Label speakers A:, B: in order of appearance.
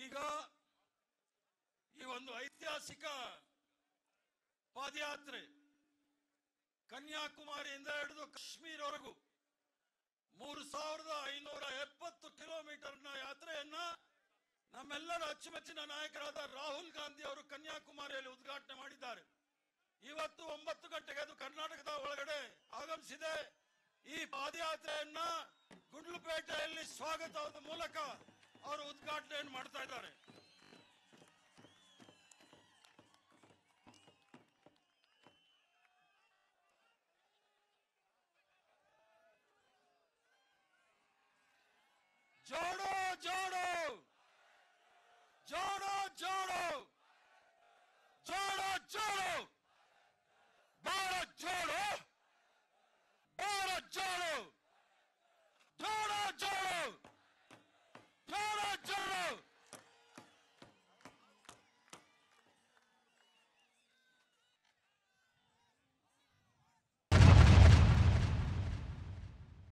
A: ಈಗ ಈ ಒಂದು ಐತಿಹಾಸಿಕ ಪಾದಯಾತ್ರೆ ಕನ್ಯಾಕುಮಾರಿಯಿಂದ ಹಿಡಿದು ಕಾಶ್ಮೀರವರೆಗೂ ಮೂರು ಸಾವಿರದ ಐನೂರ ಎಪ್ಪತ್ತು ಕಿಲೋಮೀಟರ್ನ ಯಾತ್ರೆಯನ್ನ ನಮ್ಮೆಲ್ಲರ ಅಚ್ಚುಮೆಚ್ಚಿನ ನಾಯಕರಾದ ರಾಹುಲ್ ಗಾಂಧಿ ಅವರು ಕನ್ಯಾಕುಮಾರಿಯಲ್ಲಿ ಉದ್ಘಾಟನೆ ಮಾಡಿದ್ದಾರೆ ಇವತ್ತು ಒಂಬತ್ತು ಗಂಟೆಗೆ ಅದು ಕರ್ನಾಟಕದ ಒಳಗಡೆ ಆಗಮಿಸಿದೆ ಈ ಪಾದಯಾತ್ರೆಯನ್ನ ಗುಂಡ್ಲುಪೇಟೆಯಲ್ಲಿ ಸ್ವಾಗತದ ಮೂಲಕ ಅವರು ಉದ್ಘಾಟನೆಯನ್ನು ಮಾಡ್ತಾ ಇದ್ದಾರೆ ಜೋಡೋ ಜೋಡೋ ಜೋಡೋ ಜೋಡೋ ಜೋಡೋ ಜೋಡೋ